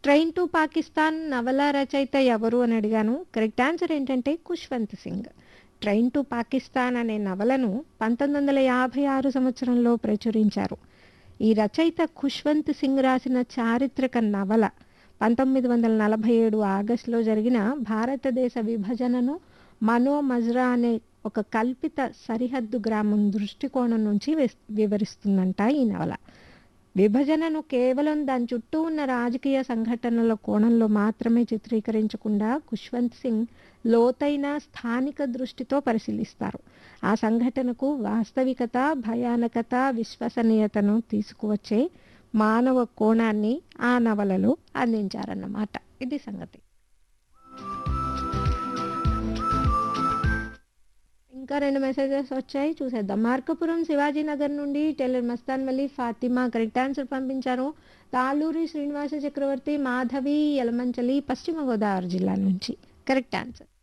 train to Pakistan నవల రచయిత ఎవరు అని అడిగాను కరెక్ట్ ఆన్సర్ ఏంటంటే ఖుష్వంత్ సింగ్ ట్రైన్ టు పాకిస్తాన్ అనే నవలను పంతొమ్మిది వందల యాభై ఆరు సంవత్సరంలో ప్రచురించారు ఈ రచయిత ఖుష్వంత్ సింగ్ రాసిన చారిత్రక నవల పంతొమ్మిది వందల నలభై ఏడు ఆగస్టులో జరిగిన భారతదేశ విభజనను మనో మజ్రా అనే ఒక కల్పిత సరిహద్దు గ్రామం దృష్టికోణం నుంచి విస్- వివరిస్తుందంట ఈ నవల విభజనను కేవలం దాని చుట్టూ ఉన్న రాజకీయ సంఘటనల కోణంలో మాత్రమే చిత్రీకరించకుండా ఖుష్వంత్ సింగ్ లోతైన స్థానిక దృష్టితో పరిశీలిస్తారు ఆ సంఘటనకు వాస్తవికత భయానకత విశ్వసనీయతను తీసుకువచ్చే మానవ కోణాన్ని ఆ నవలలో అందించారన్నమాట ఇది సంగతి ఇంకా రెండు మెసేజెస్ వచ్చాయి చూసేద్దాం మార్కపురం శివాజీ నగర్ నుండి టెల్లర్ మస్తాన్ వల్లి ఫాతిమా కరెక్ట్ ఆన్సర్ పంపించారు తాళూరి శ్రీనివాస చక్రవర్తి మాధవి యలమంచలి పశ్చిమ గోదావరి జిల్లా నుంచి కరెక్ట్ ఆన్సర్